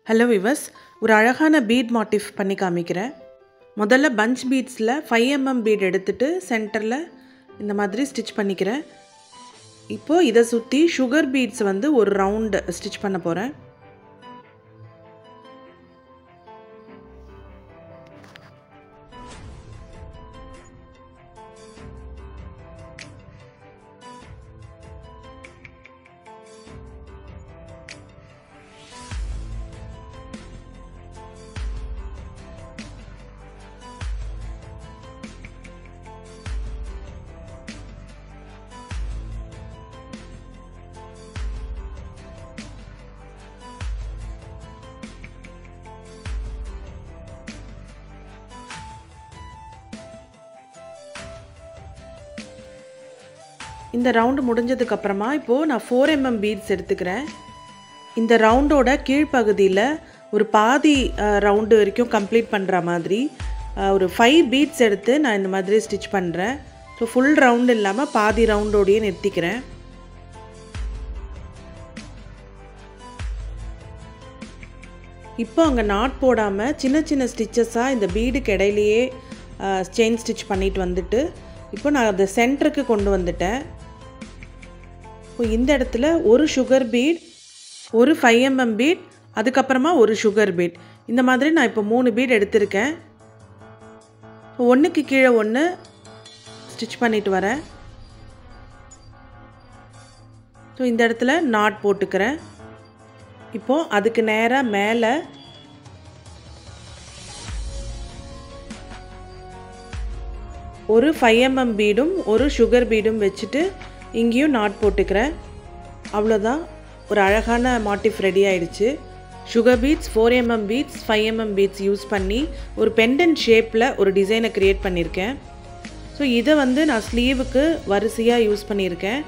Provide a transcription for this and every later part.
hello விவஸ் ஒரு அழகான beat மாட்டிஃப் பண்ணி காமிக்கிறேன் முதல்ல பஞ்ச் பீட்ஸில் ஃபைவ் எம்எம் பீட் எடுத்துட்டு சென்டரில் இந்த மாதிரி ஸ்டிச் பண்ணிக்கிறேன் இப்போது இதை சுற்றி சுகர் பீட்ஸ் வந்து ஒரு ரவுண்டு ஸ்டிச் பண்ண போகிறேன் இந்த ரவுண்டு முடிஞ்சதுக்கப்புறமா இப்போது நான் ஃபோர் எம்எம் பீட்ஸ் எடுத்துக்கிறேன் இந்த ரவுண்டோட கீழ்ப்பகுதியில் ஒரு பாதி ரவுண்டு வரைக்கும் கம்ப்ளீட் பண்ணுற மாதிரி ஒரு ஃபைவ் பீட்ஸ் எடுத்து நான் இந்த மாதிரி ஸ்டிச் பண்ணுறேன் ஸோ ஃபுல் ரவுண்டு இல்லாமல் பாதி ரவுண்டோடையே நிறுத்திக்கிறேன் இப்போ அங்கே நாட் போடாமல் சின்ன சின்ன ஸ்டிச்சஸாக இந்த பீடுக்கு இடையிலையே செயின் ஸ்டிச் பண்ணிட்டு வந்துட்டு இப்போ நான் அதை சென்டருக்கு கொண்டு வந்துட்டேன் இப்போ இந்த இடத்துல ஒரு சுகர் பீட் ஒரு ஃபைவ் எம்எம் பீட் அதுக்கப்புறமா ஒரு சுகர் பீட் இந்த மாதிரி நான் இப்போ மூணு பீட் எடுத்திருக்கேன் ஒன்றுக்கு கீழே ஒன்று ஸ்டிச் பண்ணிட்டு வரேன் ஸோ இந்த இடத்துல நாட் போட்டுக்கிறேன் இப்போது அதுக்கு நேராக மேலே ஒரு ஃபைவ் எம்எம் பீடும் ஒரு சுகர் பீடும் வச்சுட்டு இங்கேயும் நாட் போட்டுக்கிறேன் அவ்வளோதான் ஒரு அழகான மாட்டிஃப் ரெடி ஆயிடுச்சு sugar beads four mm beads five mm beads use பண்ணி ஒரு பெண்டன்ட் ஷேப்பில் ஒரு டிசைனை க்ரியேட் பண்ணியிருக்கேன் ஸோ இதை வந்து நான் ஸ்லீவுக்கு வரிசையாக யூஸ் பண்ணியிருக்கேன்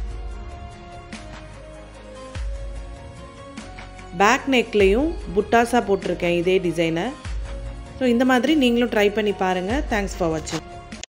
பேக் நெக்லேயும் புட்டாஸாக போட்டிருக்கேன் இதே டிசைனை ஸோ இந்த மாதிரி நீங்களும் ட்ரை பண்ணி பாருங்கள் தேங்க்ஸ் ஃபார் வாட்சிங்